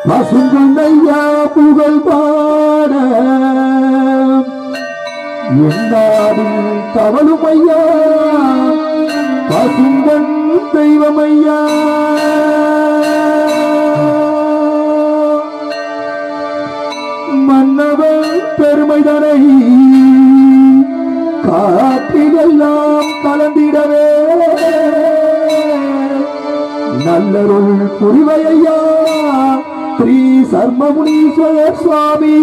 பசுங்கண்ணையா புகழ் பாட என்னாவில் தவழும் ஐயா பசுங்கண் தெய்வம் ஐயா மன்னவன் பெருமைதனை காற்றிலெல்லாம் கலந்திடவே நல்லருள் புரிவையா ஸ்ரீ சர்மமுனீஸ்வரர் சுவாமி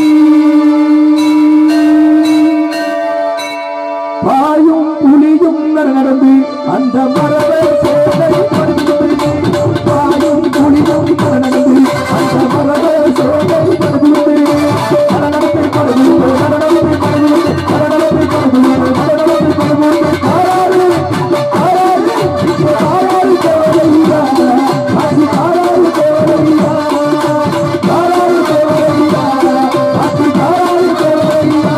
பாயும் புலியும் நடந்து அந்த மரபை சேவை படுத்துவது பாயும் புலியும் நடந்து அந்த மரபை சேவை படுத்துவது நடனத்தை படுத்துவது நடனத்தை படுத்துவது நடனத்தை படுத்துவது நடனத்தை படுத்துவது ஆறாறு ஆறாறு இங்கே ஆறாறு தேவையா அது ஆறாறு தேவையா ஆறாறு தேவையா அது ஆறாறு தேவையா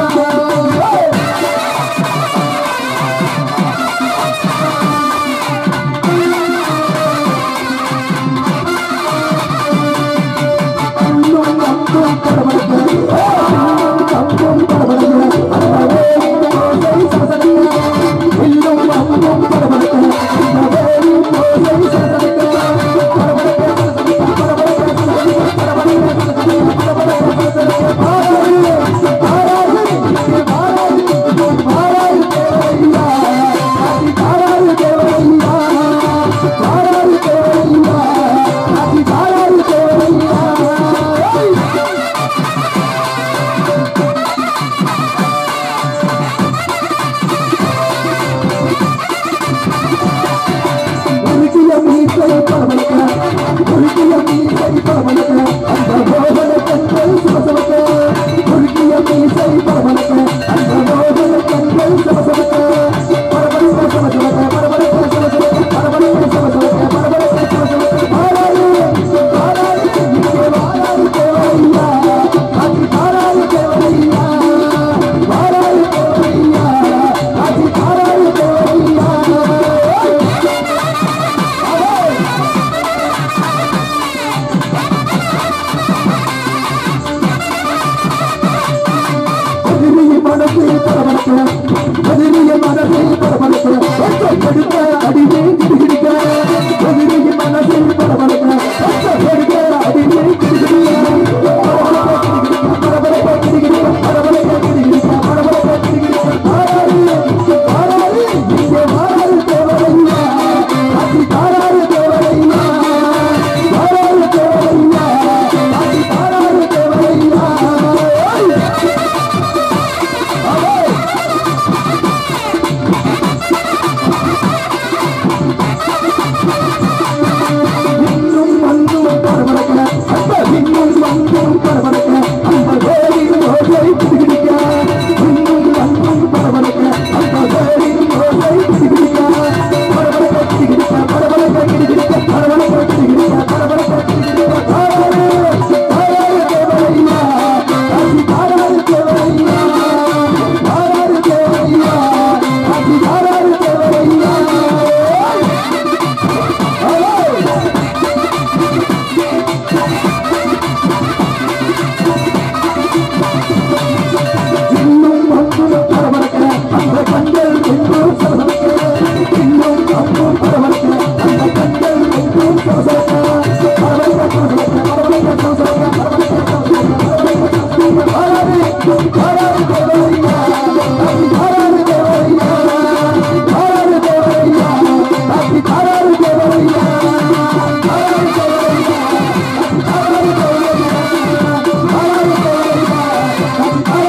பதினிய மனசை பரபரக்க பதினிய மனசை பரபரக்க பச்சை எடுக்க அடிவே கிடுகிடுக்க பதினிய மனசை பரபரக்க பச்சை எடுக்க அடிவே கிடுகிடுக்க பரபரக்க கிடுகிடுக்க பரபரக்க கிடுகிடுக்க பரபரக்க கிடுகிடுக்க ஆறாறு ஆறாறு இங்கே ஆறாறு தேவையா அது ஆறாறு தேவையா ஆறாறு தேவையா அது ஆறாறு தேவையா இன்னும் வந்தும் பரபரக்க அந்த இன்னும் வந்தும் பரபரக்க அந்த வேலின் ஓசை பிடிக்க இன்னும் வந்தும் பரபரக்க அந்த வேலின் ஓசை பிடிக்க பரபரக்க பிடிக்க பரபரக்க பிடிக்க பரபரக்க பிடிக்க பரபரக்க பிடிக்க தாராளே தாராளே தேவையா அது தாராளே தேவையா தாராளே தேவையா அது தாராளே தேவையா இன்னும் அன்பும் பரபரக்க அந்த கண்கள் என்றும் சரசரக்க இன்னும் அன்பும் பரபரக்க அந்த கண்கள் என்றும் சரசரக்க பரபரக்க சரசரக்க பரபரக்க சரசரக்க பரபரக்க சரசரக்க ஆராரு ஆராரு தேவையா அது ஆராரு தேவையா ஆராரு தேவையா அது ஆராரு தேவையா ஆராரு தேவையா ஆராரு தேவையா ஆராரு தேவையா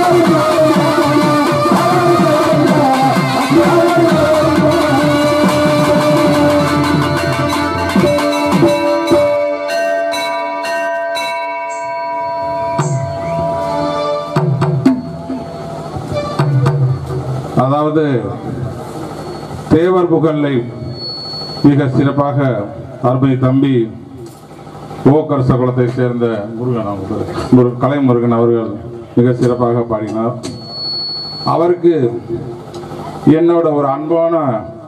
அதாவது தேவர் புகழை மிக சிறப்பாக அருமை தம்பி ஓக்கர் சகுலத்தை சேர்ந்த முருகன் அவங்க முரு- கலை முருகன் அவர்கள் மிக சிறப்பாக பாடினார் அவருக்கு என்னோட ஒரு அன்பான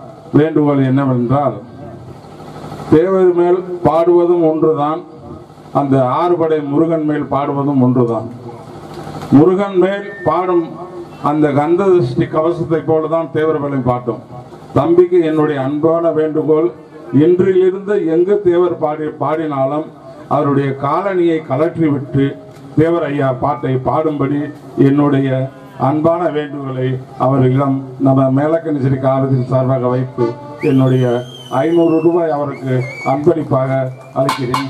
வேண்டுகோள் என்னவென்றால் தேவர் மேல் பாடுவதும் ஒன்றுதான் அந்த ஆறுபடை முருகன் மேல் பாடுவதும் ஒன்றுதான் முருகன் மேல் பாடும் அந்த கந்த திருஷ்டி கவசத்தை போலதான் தேவர்களை பாட்டும் தம்பிக்கு என்னுடைய அன்பான வேண்டுகோள் இன்றிலிருந்து எங்கு தேவர் பாடி பாடினாலும் அவருடைய காலணியை கலற்றி விட்டு தேவர் ஐயா பாட்டை பாடும்படி என்னுடைய அன்பான வேண்டுகோளை அவர்களிடம் நம்ம மேலக்கணிசரி காலத்தின் சார்பாக வைத்து என்னுடைய ஐநூறு ரூபாய் அவருக்கு அன்பளிப்பாக அளிக்கிறேன்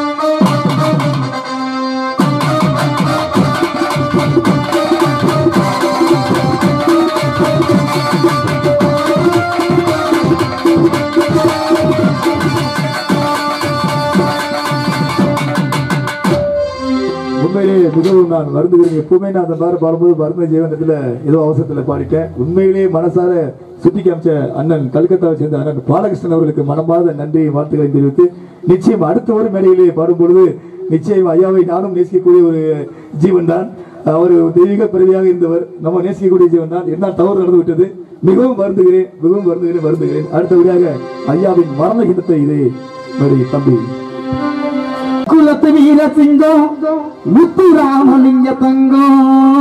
உண்மையிலேயே மிகவும் நான் வருந்துகிறேன் எப்பவுமே நான் அந்த மாதிரி பாடும்போது வருந்த ஜீவனத்தில் ஏதோ அவசரத்தில் பாடிட்டேன் உண்மையிலேயே மனசார சுட்டி காமிச்ச அண்ணன் கல்கத்தாவை சேர்ந்த அண்ணன் பாலகிருஷ்ணன் அவர்களுக்கு மனமார்ந்த நன்றி வாழ்த்துக்களை தெரிவித்து நிச்சயம் அடுத்த ஒரு மேடையிலே பாடும்பொழுது நிச்சயம் ஐயாவை நானும் நேசிக்கக்கூடிய ஒரு ஜீவன் தான் அவர் தெய்வீக பிறவியாக இருந்தவர் நம்ம நேசிக்கக்கூடிய ஜீவன் தான் என்ன தவறு நடந்து விட்டது மிகவும் வருந்துகிறேன் மிகவும் வருந்துகிறேன் வருந்துகிறேன் அடுத்தபடியாக ஐயாவின் மரண கிணத்தை இது மேடை தம்பி குலத்து வீர சிங்கம் முத்து ராமலிங்க தங்கம்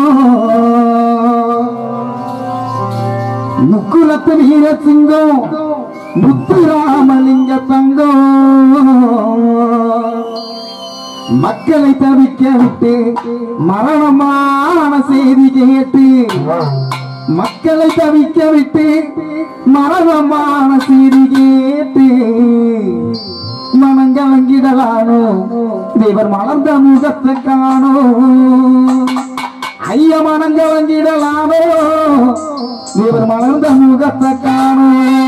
முக்குலத்து வீர சிங்கம் முத்து ராமலிங்க தங்கம் மக்களை தவிக்க விட்டு மரணமான செய்தி கேட்டு மக்களை தவிக்க விட்டு மரணமான செய்தி கேட்டு மனங்கலங்கிடலானோ தேவர் மலர்ந்த முகத்தை காணோ ஐய மனங்கலங்கிடலானோ தேவர் மலர்ந்த முகத்தை காணோ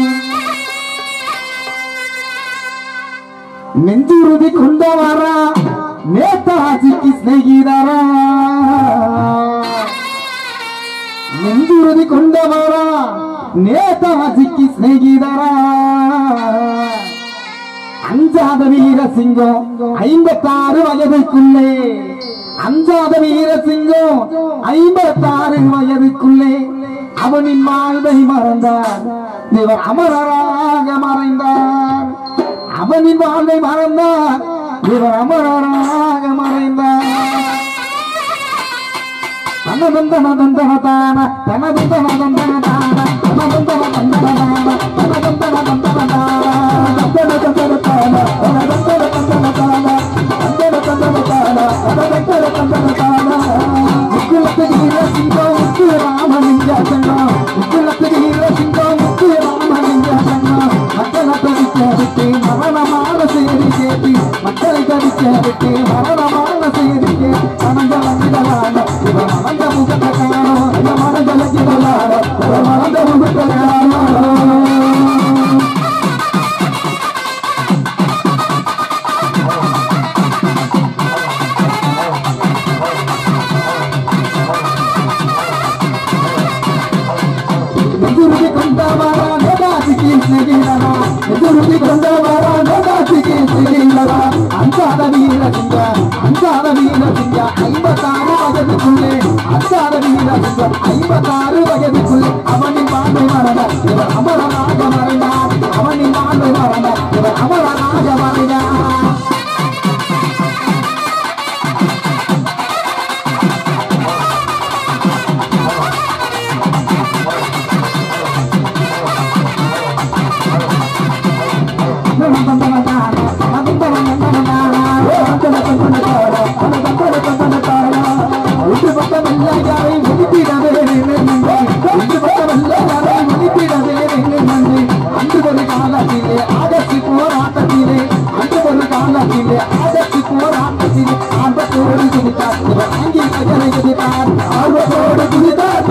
நெஞ்சுறுதி கொண்டவரா நேதாஜிக்கு ஸ்நேகிதரா நெஞ்சுறுதி கொண்டவரா நேதாஜிக்கு ஸ்நேகிதரா அஞ்சாத வீர சிங்கம் ஐம்பத்தாறு வயதுக்குள்ளே அஞ்சாத வீர சிங்கம் ஐம்பத்தாறு வயதுக்குள்ளே அவனின் வாழ்வை மறந்தார் தேவர் அமரராக மறைந்தார் அவனின் வாழ்வை மறந்தார் தேவர் அமரராக மறைந்தார் தனதந்தன தந்தன தான தனதந்தன தந்தன தான தனதந்தன தந்தன தான தனதந்தன தந்தன தான தந்தன தந்தன தான தனதந்தன தந்தன தான தந்தன தந்தன தான தனதந்தன தந்தன தான முக்குலத்து வீர சிங்கம் முத்து ராமலிங்க சங்கம் முக்குலத்து வீர சிங்கம் முத்து ராமலிங்க சங்கம் மக்களை தவிக்க விட்டு மரணமான செய்தி கேட்டு மக்களை தவிக்க விட்டு மரணமான செய்தி கேட்டு மனங்கள் அங்கிடலான இவன் மறந்த முகத்தை காணோம் இவன் மனங்கள் அங்கிடலான இவன் மறந்த முகத்தை காணோம் எதிர்த்து கொண்டவரா நேதாஜிக்கு செய்கிறனா எதிர்த்து கொண்டவரா நேதாஜிக்கு செய்கிறனா அஞ்சாத வீர சிங்க அஞ்சாத வீர சிங்க ஐம்பத்தாறு வயதுக்குள்ளே அஞ்சாத வீர சிங்க ஐம்பத்தாறு வயதுக்குள்ளே அவனின் வாழ்வை மறந்த இவர் அமரனாக மறைந்தார் அவனின் வாழ்வை மறந்த இவர் அமரனாக மறைந்தார் ஆர்வத்தோடு குதித்தார்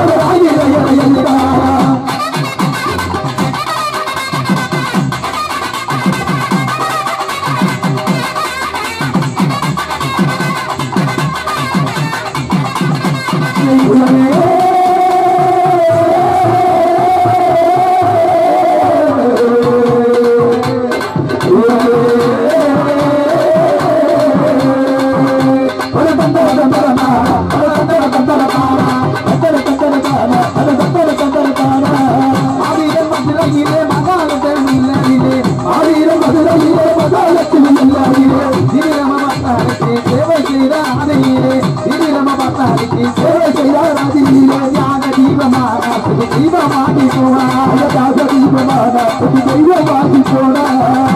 ஆயிரம் மதுரையிலே மகாலத்தில் இல்லையிலே ஆயிரம் மதுரையிலே மகாலத்தில் இல்லையிலே வீரம பார்த்தாருக்கு சேவை செய்த ஆதையிலே திடீரம பார்த்தாருக்கு சேவை செய்த ஆதையிலே யாக தீபமாக புது தீபமாகி போனா யாக தீபமாக புது தெய்வமாகி போனா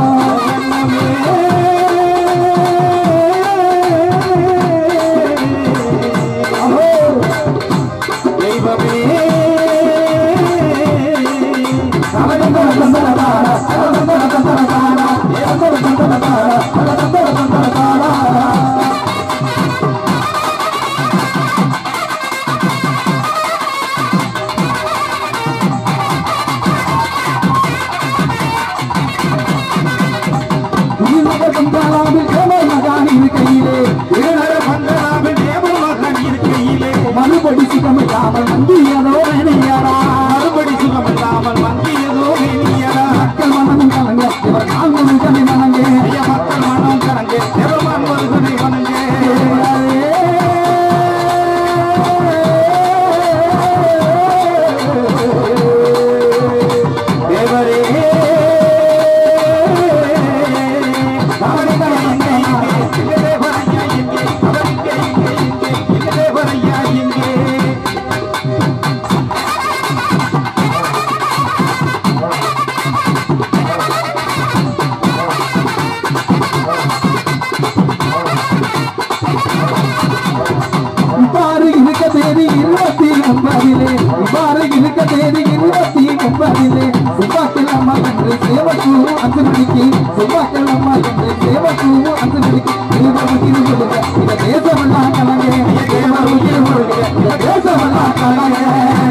மறுபடி சுகமில்லாமல் வந்தியதோ வேணையடா மறுபடி சுகமில்லாமல் வந்தியதோ வேணையடா மக்கள் மனம் கலங்க இவர் காண்பது கதை மனங்க மக்கள் மனம் கலங்க தேவமான் வருகதை வணங்க தேவரே இவ்வாறு இருக்க தேதி இருபத்தி ஒன்பதிலே இவ்வாறு இருக்க தேதி இருபத்தி ஒன்பதிலே செவ்வாய்க்கிழமை என்று சேவக்கு அஞ்சு மணிக்கு செவ்வாய்க்கிழமை என்று சேவக்கு அஞ்சு மணிக்கு இருபது இருபது இந்த தேசமெல்லாம் கலங்க இருபது இருபது இந்த தேசமெல்லாம் கலங்க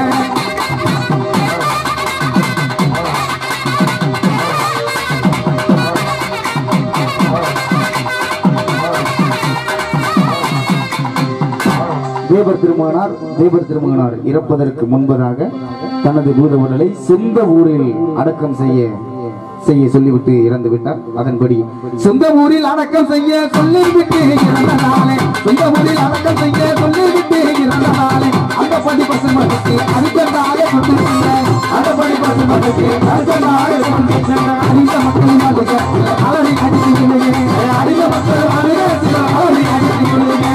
தேவர் திருமகனார் தேவர் திருமகனார் இறப்பதற்கு முன்பதாக தனது பூத உடலை சொந்த ஊரில் அடக்கம் செய்ய செய்ய சொல்லிவிட்டு இறந்து விட்டார் அதன்படி சொந்த ஊரில் அடக்கம் செய்ய சொல்லிவிட்டு இறந்த நாளே சொந்த ஊரில் அடக்கம் செய்ய சொல்லிவிட்டு இறந்த நாளே அந்த படி பசுமத்துக்கு அடுத்த நாளே கொண்டு சென்ற அந்த படி பசுமத்துக்கு அடுத்த நாளே கொண்டு சென்ற அறிந்த மக்கள் மதுக அலறி அடித்து அறிந்த மக்கள் மதுக சில அலறி அடித்து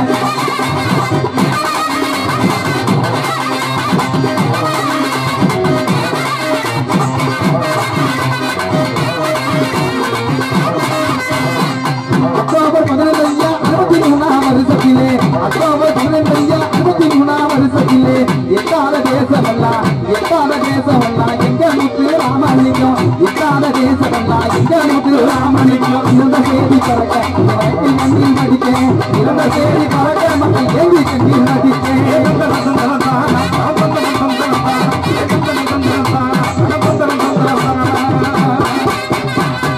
அக்டோபர் பதினைந்து ஐயா அறுபத்தி மூணாம் வருஷத்திலே அக்டோபர் பதினைந்து ஐயா அறுபத்தி மூணாம் வருஷத்திலே எட்டாத தேசமெல்லாம் எட்டாத தேசமெல்லாம் எங்க முத்து ராமலிங்கம் எட்டாத தேசமெல்லாம் எங்க முத்து ராமலிங்கம் இருந்த செய்தி பறக்க வழக்கில் கண்ணீர் நடிக்க இருந்த செய்தி பறக்க மக்கள் ஏந்தி கண்ணீர் நடிக்க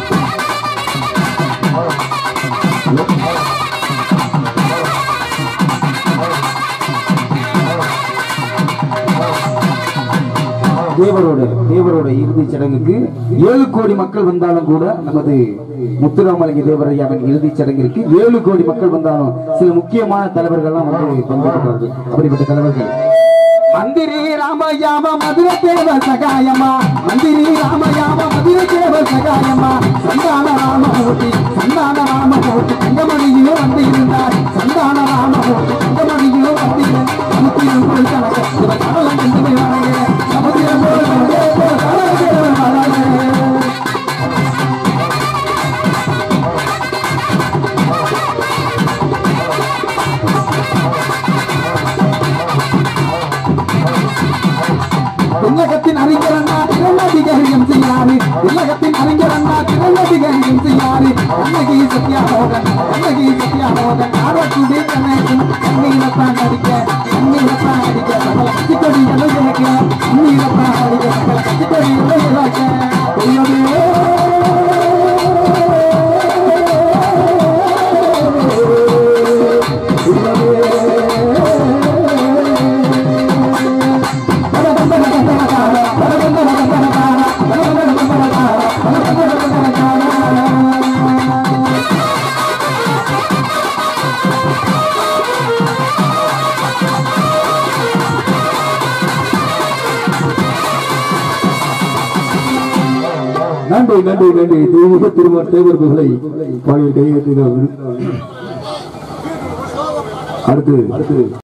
தேவரோட தேவரோட இறுதிச் சடங்குக்கு ஏழு கோடி மக்கள் வந்தாலும் கூட நமது முத்துராமலிங்க தேவரையாவின் இறுதிச் சடங்கிற்கு ஏழு கோடி மக்கள் வந்தாலும் சில முக்கியமான தலைவர்கள்லாம் வந்து பங்கேற்கிறார்கள் அப்படிப்பட்ட தலைவர்கள் மந்திரி ராமயாம மதுர தேவ சகாயமா மந்திரி ராமயாம மதுர தேவ சகாயமா சந்தான ராமமூர்த்தி சந்தான ராமமூர்த்தி தங்கமணியோ வந்து இருந்தார் சந்தான ராமமூர்த்தி தங்கமணியோ வந்து சமுத்திரம் போல் கணக்க இவர் கடலம் கண்டு வராங்க சமுத்திரம் போல் கடலம் வராங்க உலகத்தின் அறிஞரண்ணா திரளதிகாரியம் செய்யாரு உலகத்தின் அறிஞரண்ணா திரளதிகாரியம் செய்யாரு கண்ணகி சத்யாமோகன் கண்ணகி சத்யாமோகன் காரக்குடி கண்ணகின் கண்ணீரத்தான் அடிக்க கண்ணீரத்தான் அடிக்க சகல கத்திக்கொடி இலையிலக்க கண்ணீரத்தான் அடிக்க சகல கத்திக்கொடி இலையிலக்க நன்றி நன்றி நன்றி தெய்வீக திருமண தேவர் புகழை பாடிய கையெழுத்தினார் அடுத்து அடுத்து